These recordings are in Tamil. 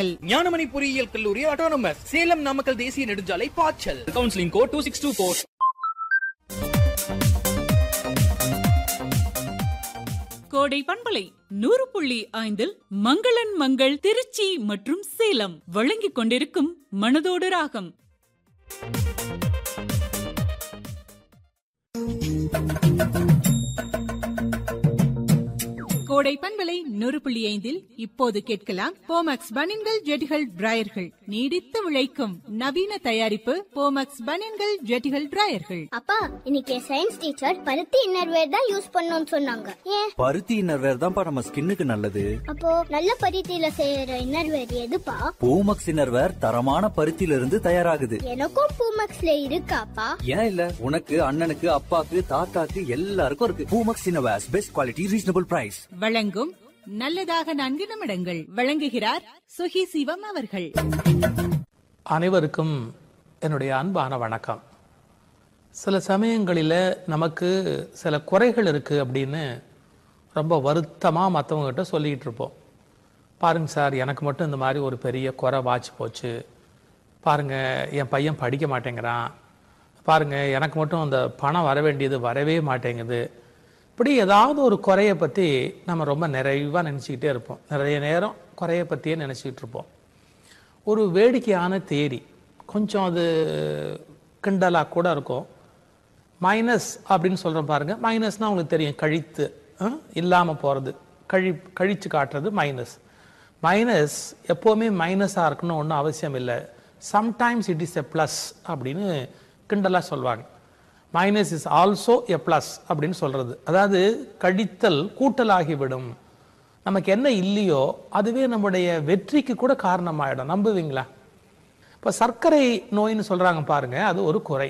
நாமக்கல் ஞானமணி பொறியியல் கல்லூரி ஆட்டோனமஸ் சேலம் நாமக்கல் தேசிய நெடுஞ்சாலை பாய்ச்சல் counselling code two six two four Kodai பண்பலை நூறு புள்ளி ஐந்தில் மங்களன் மங்கள் திருச்சி மற்றும் சேலம் வழங்கிக் கொண்டிருக்கும் மனதோடு ராகம் கோடை பண்பலை நூறு புள்ளி ஐந்தில் இப்போது கேட்கலாம் போமக்ஸ் பனின்கள் ஜெட்டிகள் டிராயர்கள் நீடித்து உழைக்கும் நவீன தயாரிப்பு போமக்ஸ் பனின்கள் ஜெட்டிகள் டிராயர்கள் அப்பா இன்னைக்கு சயின்ஸ் டீச்சர் பருத்தி இன்னர்வேர் தான் யூஸ் பண்ணணும்னு சொன்னாங்க ஏன் பருத்தி இன்னர்வேர் தான்ப்பா நம்ம ஸ்கின்னுக்கு நல்லது அப்போ நல்ல பருத்தியில செய்யற இன்னர்வேர் எதுப்பா பூமக்ஸ் இன்னர்வேர் தரமான பருத்தியில இருந்து தயாராகுது எனக்கும் பூமக்ஸ்ல இருக்காப்பா ஏன் இல்ல உனக்கு அண்ணனுக்கு அப்பாக்கு தாத்தாக்கு எல்லாருக்கும் இருக்கு Poomex innerwears best quality reasonable price வழங்கும் நல்லதாக நான்கு நிமிடங்கள் வழங்குகிறார் சுகி சிவம் அவர்கள் அனைவருக்கும் என்னுடைய அன்பான வணக்கம் சில சமயங்களில் நமக்கு சில குறைகள் இருக்குது அப்படின்னு ரொம்ப வருத்தமாக மற்றவங்ககிட்ட சொல்லிக்கிட்டு இருப்போம் பாருங்க சார் எனக்கு மட்டும் இந்த மாதிரி ஒரு பெரிய குறை வாட்ச் போச்சு பாருங்க என் பையன் படிக்க மாட்டேங்கிறான் பாருங்க எனக்கு மட்டும் அந்த பணம் வர வேண்டியது வரவே மாட்டேங்குது இப்படி ஏதாவது ஒரு குறையை பற்றி நம்ம ரொம்ப நிறைவாக நினச்சிக்கிட்டே இருப்போம் நிறைய நேரம் குறையை பற்றியே நினச்சிக்கிட்டு இருப்போம் ஒரு வேடிக்கையான தேரி கொஞ்சம் அது கிண்டலாக கூட இருக்கும் மைனஸ் அப்படின்னு சொல்கிறோம் பாருங்க மைனஸ்னால் உங்களுக்கு தெரியும் கழித்து இல்லாமல் போகிறது கழி கழித்து காட்டுறது மைனஸ் மைனஸ் எப்போவுமே மைனஸாக இருக்கணும் ஒன்றும் அவசியம் இல்லை sometimes it is a plus அப்படின்னு கிண்டலாக சொல்லுவாங்க minus is also a plus அப்படின்னு சொல்கிறது அதாவது கழித்தல் கூட்டலாகிவிடும் நமக்கு என்ன இல்லையோ அதுவே நம்முடைய வெற்றிக்கு கூட காரணமாயிடும் நம்புவீங்களா இப்போ சர்க்கரை நோயின்னு சொல்கிறாங்க பாருங்க அது ஒரு குறை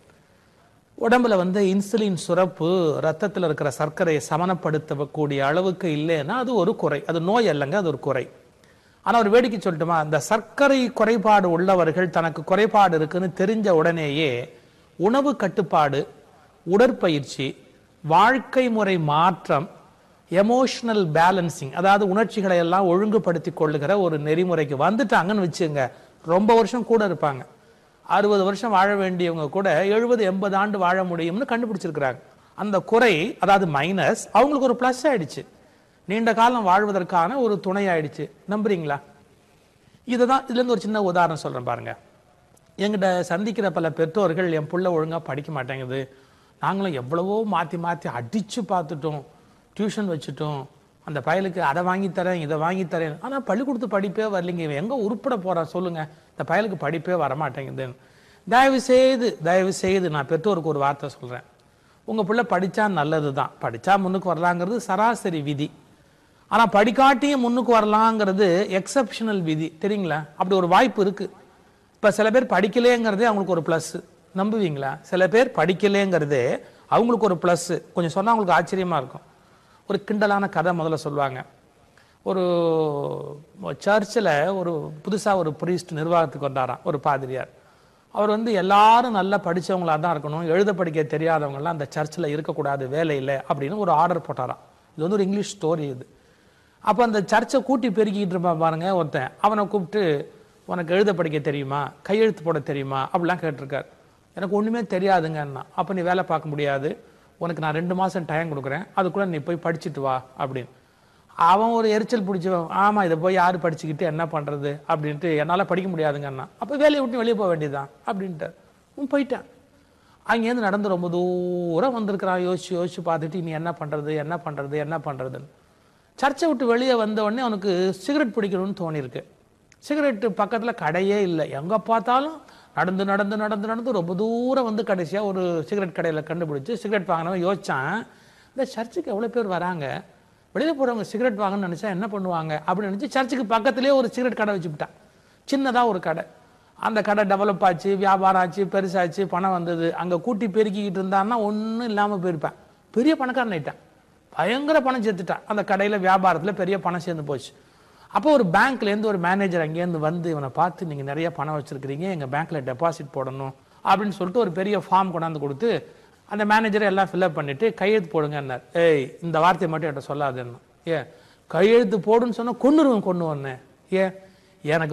உடம்புல வந்து இன்சுலின் சுரப்பு ரத்தத்தில் இருக்கிற சர்க்கரையை சமனப்படுத்தக்கூடிய அளவுக்கு இல்லைன்னா அது ஒரு குறை அது நோய் அல்லங்க அது ஒரு குறை ஆனால் ஒரு வேடிக்கை சொல்லட்டுமா அந்த சர்க்கரை குறைபாடு உள்ளவர்கள் தனக்கு குறைபாடு இருக்குன்னு தெரிஞ்ச உடனேயே உணவு கட்டுப்பாடு உடற்பயிற்சி வாழ்க்கை முறை மாற்றம் எமோஷனல் பேலன்சிங் அதாவது உணர்ச்சிகளை எல்லாம் ஒழுங்குபடுத்தி கொள்ளுகிற ஒரு நெறிமுறைக்கு வந்துட்டாங்கன்னு வச்சுங்க ரொம்ப வருஷம் கூட இருப்பாங்க அறுபது வருஷம் வாழ வேண்டியவங்க கூட எழுபது எண்பது ஆண்டு வாழ முடியும்னு கண்டுபிடிச்சிருக்கிறாங்க அந்த குறை அதாவது மைனஸ் அவங்களுக்கு ஒரு ப்ளஸ் ஆயிடுச்சு நீண்ட காலம் வாழ்வதற்கான ஒரு துணை ஆயிடுச்சு நம்புறீங்களா இதுதான் இதுல இருந்து ஒரு சின்ன உதாரணம் சொல்றேன் பாருங்க எங்கிட்ட சந்திக்கிற பல பெற்றோர்கள் என் புள்ள ஒழுங்கா படிக்க மாட்டேங்குது நாங்களும் எவ்வளவோ மாற்றி மாற்றி அடிச்சு பார்த்துட்டோம் டியூஷன் வச்சுட்டோம் அந்த பயலுக்கு அதை வாங்கி தரேன் இதை வாங்கி தரேன் ஆனால் பள்ளிக்கூடத்து படிப்பே வரலைங்க இவன் எங்கே உருப்பட போறான் சொல்லுங்க இந்த பயலுக்கு படிப்பே வரமாட்டேங்குதுன்னு தயவு செய்து தயவு செய்து நான் பெற்றோருக்கு ஒரு வார்த்தை சொல்கிறேன் உங்கள் பிள்ளை படித்தா நல்லது தான் படித்தா முன்னுக்கு வரலாங்கிறது சராசரி விதி ஆனால் படிக்காட்டியும் முன்னுக்கு வரலாங்கிறது எக்ஸப்ஷனல் விதி தெரியுங்களா அப்படி ஒரு வாய்ப்பு இருக்குது இப்போ சில பேர் படிக்கலேங்கிறதே அவங்களுக்கு ஒரு ப்ளஸ் நம்புவீங்களா சில பேர் படிக்கலேங்கிறதே அவங்களுக்கு ஒரு ப்ளஸ் கொஞ்சம் சொன்னால் அவங்களுக்கு ஆச்சரியமாக இருக்கும் ஒரு கிண்டலான கதை முதல்ல சொல்லுவாங்க ஒரு சர்ச்சில் ஒரு புதுசாக ஒரு priest நிர்வாகத்துக்கு வந்தாராம் ஒரு பாதிரியார் அவர் வந்து எல்லாரும் நல்லா படிச்சவங்களா தான் இருக்கணும் எழுத படிக்க தெரியாதவங்கலாம் அந்த சர்ச்சில் இருக்கக்கூடாது வேலை இல்லை அப்படின்னு ஒரு ஆர்டர் போட்டாராம் இது வந்து ஒரு இங்கிலீஷ் ஸ்டோரி இது அப்போ அந்த சர்ச்சை கூட்டி பெருக்கிட்டு இருப்பான் பாருங்க ஒருத்தன் அவனை கூப்பிட்டு உனக்கு எழுத படிக்க தெரியுமா கையெழுத்து போட தெரியுமா அப்படிலாம் கேட்டிருக்காரு எனக்கு ஒன்றுமே தெரியாதுங்கன்னா அப்போ நீ வேலை பார்க்க முடியாது உனக்கு நான் ரெண்டு மாதம் டைம் கொடுக்குறேன் அதுக்குள்ளே நீ போய் படிச்சுட்டு வா அப்படின்னு அவன் ஒரு எரிச்சல் பிடிச்சவன் ஆமாம் இதை போய் யார் படிச்சுக்கிட்டு என்ன பண்ணுறது அப்படின்ட்டு என்னால் படிக்க முடியாதுங்கன்னா அப்போ வேலையை விட்டு வெளியே போக வேண்டியதுதான் அப்படின்ட்டு உன் போயிட்டேன் அங்கேருந்து நடந்து ரொம்ப தூரம் வந்திருக்கிறான் யோசிச்சு யோசிச்சு பார்த்துட்டு நீ என்ன பண்ணுறது என்ன பண்ணுறது என்ன பண்ணுறதுன்னு சர்ச்சை விட்டு வெளியே வந்த உடனே அவனுக்கு சிகரெட் பிடிக்கணும்னு தோணியிருக்கு சிகரெட்டு பக்கத்தில் கடையே இல்லை எங்கே பார்த்தாலும் நடந்து நடந்து நடந்து நடந்து ரொம்ப தூரம் வந்து கடைசியாக ஒரு சிகரெட் கடையில் கண்டுபிடிச்சு சிகரெட் வாங்கினவன் யோசிச்சான் இந்த சர்ச்சுக்கு எவ்வளோ பேர் வராங்க வெளியில் போகிறவங்க சிகரெட் வாங்கணும்னு நினச்சா என்ன பண்ணுவாங்க அப்படின்னு நினச்சி சர்ச்சுக்கு பக்கத்துலேயே ஒரு சிகரெட் கடை வச்சுக்கிட்டான் சின்னதாக ஒரு கடை அந்த கடை டெவலப் ஆச்சு வியாபாரம் ஆச்சு பெருசாச்சு பணம் வந்தது அங்கே கூட்டி பெருக்கிக்கிட்டு இருந்தான்னா ஒன்றும் இல்லாமல் போயிருப்பேன் பெரிய பணக்காரன் ஆயிட்டான் பயங்கர பணம் சேர்த்துட்டான் அந்த கடையில் வியாபாரத்தில் பெரிய பணம் சேர்ந்து போச்சு அப்போ ஒரு பேங்க்லேருந்து ஒரு மேனேஜர் அங்கேருந்து வந்து இவனை பார்த்து நீங்கள் நிறைய பணம் வச்சுருக்கிறீங்க எங்கள் பேங்க்கில் டெபாசிட் போடணும் அப்படின்னு சொல்லிட்டு ஒரு பெரிய ஃபார்ம் கொண்டாந்து கொடுத்து அந்த மேனேஜரை எல்லாம் ஃபில்அப் பண்ணிட்டு கையெழுத்து போடுங்கன்னார் ஏய் இந்த வார்த்தையை மட்டும் என்கிட்ட சொல்லாதுன்னு ஏன் கையெழுத்து போடுன்னு சொன்னால் கொண்டுருவேன் கொண்டு வந்தேன் ஏன் எனக்கு